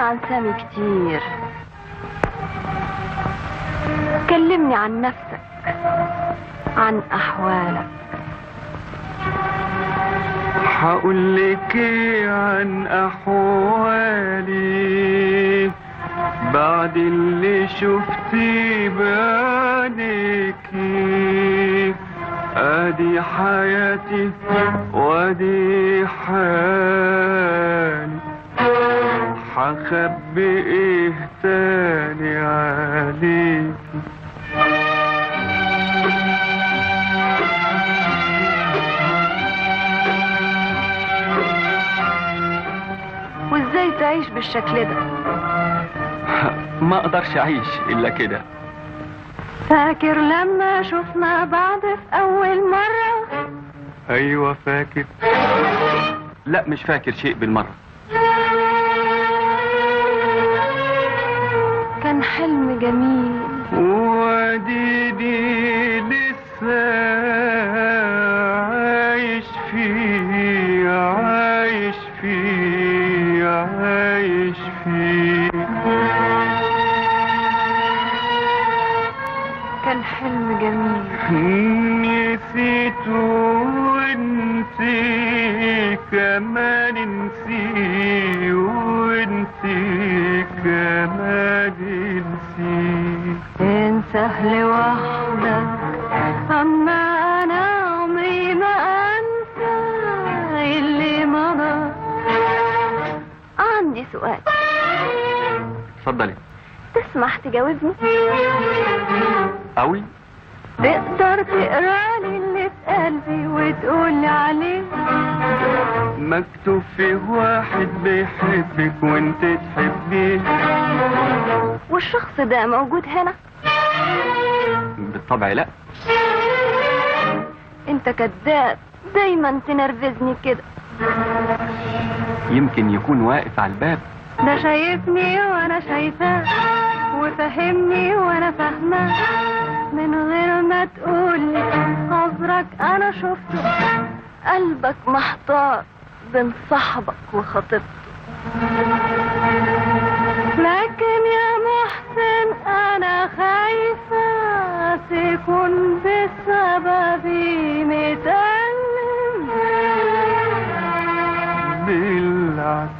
عن سامي كتير كلمني عن نفسك عن أحوالك هقول لك إيه عن احوالي بعد اللي شفتي بعينيكي ادي حياتي وادي حالي هخبي ايه تاني عليكي وازاي تعيش بالشكل ده ما اقدرش اعيش الا كده فاكر لما شفنا بعض في أول مرة ايوه فاكر لا مش فاكر شيء بالمره كان حلم جميل وديدي لسه عايش فيه عايش فيه عايش فيه كان حلم جميل نسيت وانتي كمان نسي وانتي كمان نسي انسى لوحدك اما انا عمري ما انسى اللي مضى عندي سؤال اتفضلي تسمح تجاوبني قوي تقدر تقرا لي اللي في قلبي وتقول لي عليه مكتوب فيه واحد بيحبك وانت تحبيه والشخص ده موجود هنا بالطبع لا انت كذاب دايما تنرفزني كده يمكن يكون واقف على الباب ده شايفني وانا شايفاه وفهمني وانا فاهماه من غير ما تقولي نظرك انا شفته قلبك محتار بين صاحبك وخطيبته لكن يا محسن انا خايفة تكون بسببي متألم بالعكس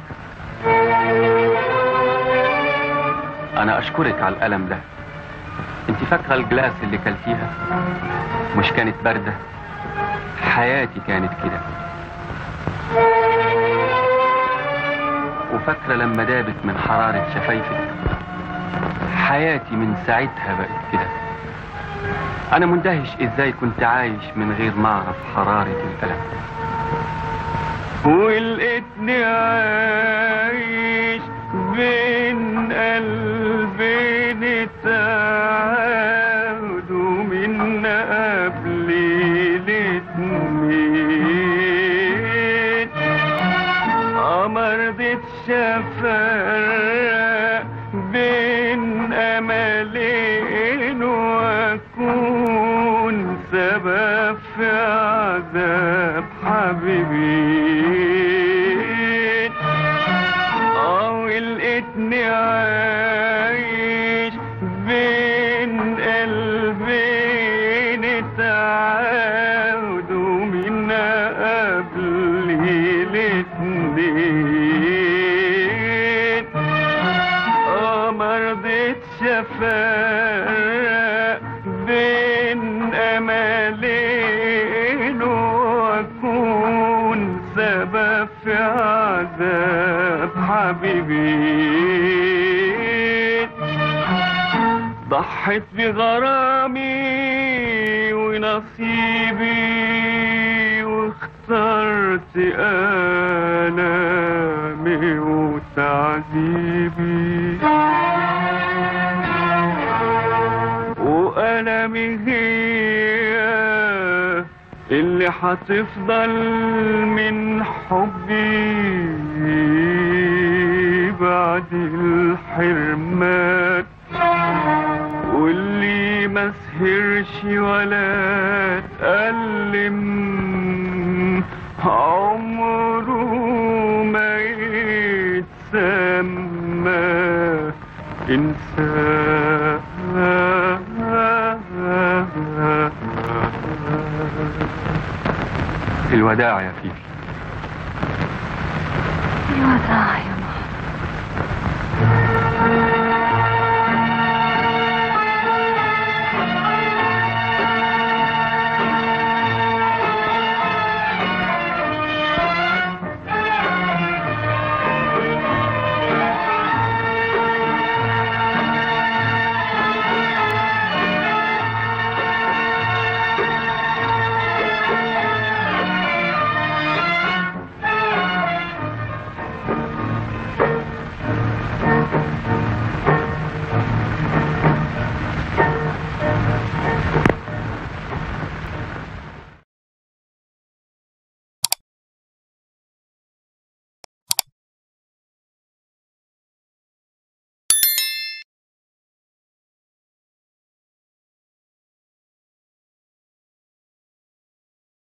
انا اشكرك على الالم ده انت فاكره الجلاس اللي كلتيها مش كانت بارده حياتي كانت كده وفاكره لما دابت من حراره شفايفك حياتي من ساعتها بقت كده انا مندهش ازاي كنت عايش من غير ما اعرف حراره الالم ولقيتني عايش بين قلبين تعاودوا من قبل الاتنين قمر ضيت افرق بين املين واكون سبب في عذاب حبيبين او لقيتني عايش بين قلبين تعاودوا من قبل الاتنين اه مرضتش افرق بين املين واكون سبب في عذاب حبيبي ضحت بغرامي ونصيبي واخترت آلامي وتعذيبي وألمي هي اللي هتفضل من حبي بعد الحرمان واللي ما سهرش ولا تألم عمره ما يتسمى انساه الوداع يا فيفي الوداع